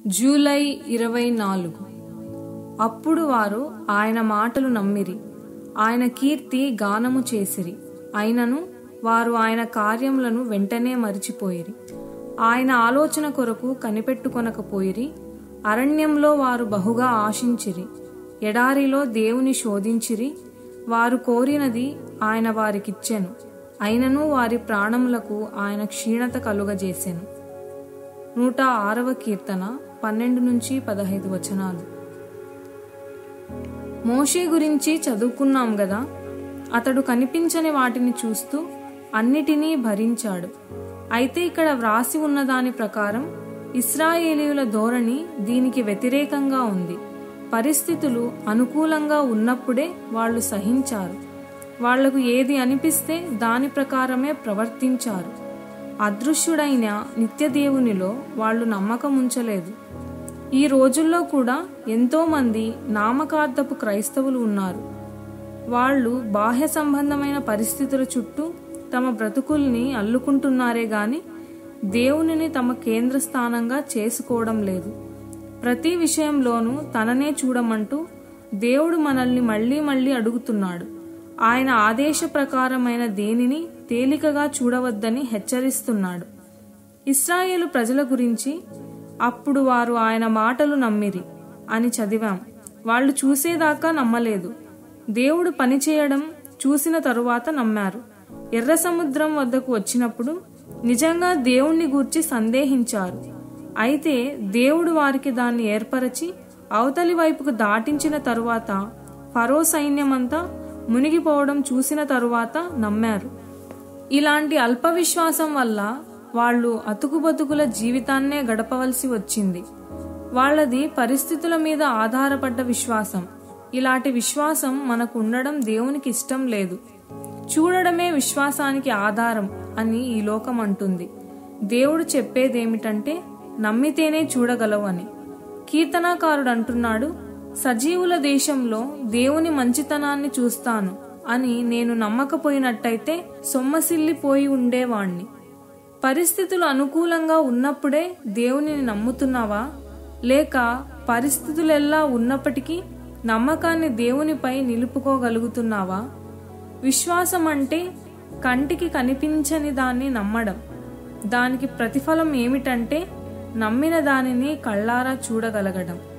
July ఇరవై నాలుగు అప్పుడు వారు ఆయన మాటలు నమ్మిరి ఆయన కీర్తి గానము చేసిరి అయినను వారు ఆయన కార్యములను వెంటనే మరిచిపోయిరి ఆయన ఆలోచన కొరకు కనిపెట్టుకొనకపోయిరి అరణ్యంలో వారు బహుగా ఆశించిరి ఎడారిలో దేవుని శోధించిరి వారు కోరినది ఆయన వారికిచ్చెను అయినను వారి ప్రాణములకు ఆయన క్షీణత కలుగజేసెను నూట ఆరవ కీర్తన పన్నెండు నుంచి పదహైదు వచనాలు మోషే గురించి చదువుకున్నాం గదా అతడు కనిపించని వాటిని చూస్తూ అన్నిటినీ భరించాడు అయితే ఇక్కడ వ్రాసి ఉన్న దాని ప్రకారం ఇస్రాయేలీయుల ధోరణి దీనికి వ్యతిరేకంగా ఉంది పరిస్థితులు అనుకూలంగా ఉన్నప్పుడే వాళ్ళు సహించారు వాళ్లకు ఏది అనిపిస్తే దాని ప్రకారమే ప్రవర్తించారు అదృశ్యుడైన నిత్యదేవునిలో వాళ్ళు నమ్మకం ఉంచలేదు ఈ రోజుల్లో కూడా ఎంతో మంది నామకార్థపు క్రైస్తవులు ఉన్నారు వాళ్ళు బాహ్య సంబంధమైన పరిస్థితుల చుట్టూ తమ బ్రతుకుల్ని అల్లుకుంటున్నారే గాని దేవునిని తమ కేంద్ర స్థానంగా చేసుకోవడం లేదు ప్రతి విషయంలోనూ తననే చూడమంటూ దేవుడు మనల్ని మళ్ళీ మళ్ళీ అడుగుతున్నాడు ఆయన ఆదేశ ప్రకారమైన దేనిని తేలికగా చూడవద్దని హెచ్చరిస్తున్నాడు ఇస్రాయేలు ప్రజల గురించి అప్పుడు వారు ఆయన మాటలు నమ్మిరి అని చదివాం వాళ్ళు చూసేదాకా నమ్మలేదు దేవుడు పనిచేయడం చూసిన తరువాత నమ్మారు ఎర్ర సముద్రం వద్దకు వచ్చినప్పుడు నిజంగా దేవుణ్ణి గూర్చి సందేహించారు అయితే దేవుడు వారికి దాన్ని ఏర్పరచి అవతలి వైపుకు దాటించిన తరువాత ఫరో సైన్యమంతా మునిగిపోవడం చూసిన తరువాత నమ్మారు ఇలాంటి అల్ప విశ్వాసం వల్ల వాళ్ళు అతుకుబతుకుల జీవితాన్నే గడపవలసి వచ్చింది వాళ్ళది పరిస్థితుల మీద ఆధారపడ్డ విశ్వాసం ఇలాంటి విశ్వాసం మనకు ఉండడం దేవునికి ఇష్టం లేదు చూడడమే విశ్వాసానికి ఆధారం అని ఈ లోకం అంటుంది దేవుడు చెప్పేదేమిటంటే నమ్మితేనే చూడగలవు అని కీర్తనాకారుడు అంటున్నాడు సజీవుల దేశంలో దేవుని మంచితనాన్ని చూస్తాను అని నేను నమ్మకపోయినట్టయితే సొమ్మసిల్లిపోయి ఉండేవాణ్ణి పరిస్థితులు అనుకూలంగా ఉన్నప్పుడే దేవునిని నమ్ముతున్నావా లేక పరిస్థితులెల్లా ఉన్నప్పటికీ నమ్మకాన్ని దేవునిపై నిలుపుకోగలుగుతున్నావా విశ్వాసం అంటే కంటికి కనిపించని దాన్ని నమ్మడం దానికి ప్రతిఫలం ఏమిటంటే నమ్మిన దానిని కళ్ళారా చూడగలగడం